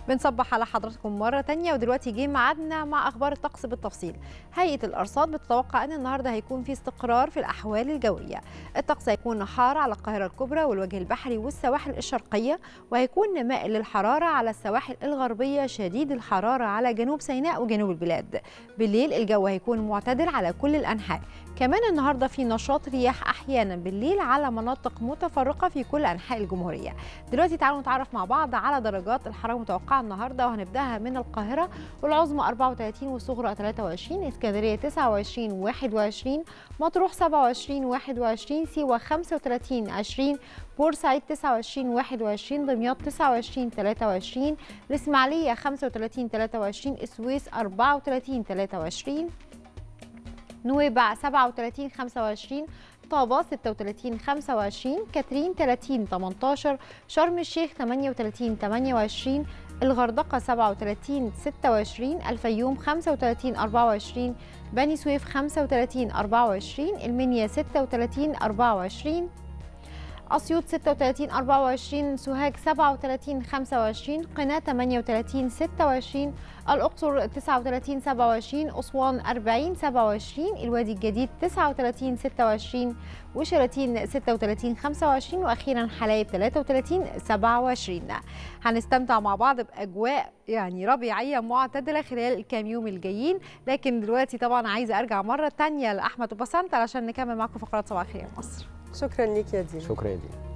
بنصبح على حضراتكم مرة تانية ودلوقتي جه ميعادنا مع أخبار الطقس بالتفصيل هيئة الأرصاد بتتوقع أن النهاردة هيكون في استقرار في الأحوال الجوية الطقس هيكون حار على القاهرة الكبرى والوجه البحري والسواحل الشرقية وهيكون مائل للحرارة على السواحل الغربية شديد الحرارة على جنوب سيناء وجنوب البلاد بالليل الجو هيكون معتدل على كل الأنحاء كمان النهارده في نشاط رياح احيانا بالليل على مناطق متفرقه في كل انحاء الجمهوريه. دلوقتي تعالوا نتعرف مع بعض على درجات الحراره المتوقعه النهارده وهنبداها من القاهره والعظمى 34 والصغرى 23 اسكندريه 29 21 مطروح 27 21 سيوه 35 20 بورسعيد 29 21 دمياط 29 23 الاسماعيليه 35 23 السويس 34 23 نويبع 37 25 طابة 36 25 كاترين 30 18 شرم الشيخ 38 28 الغردقة 37 26 الفيوم 35 24 بني سويف 35 24 المنيا 36 24 أسيوط 36 24 سوهاج 37 25 قنا 38 26 الأقصر 39 27 أسوان 40 27 الوادي الجديد 39 26 وشلاتين 36 25 وأخيرا حلايب 33 27 هنستمتع مع بعض بأجواء يعني ربيعية معتدلة خلال الكام يوم الجايين لكن دلوقتي طبعا عايزة أرجع مرة تانية لأحمد وبسنت علشان نكمل معكم فقرات صباح الخير يا مصر شكرا ليك يا دينا شكرا يا دينا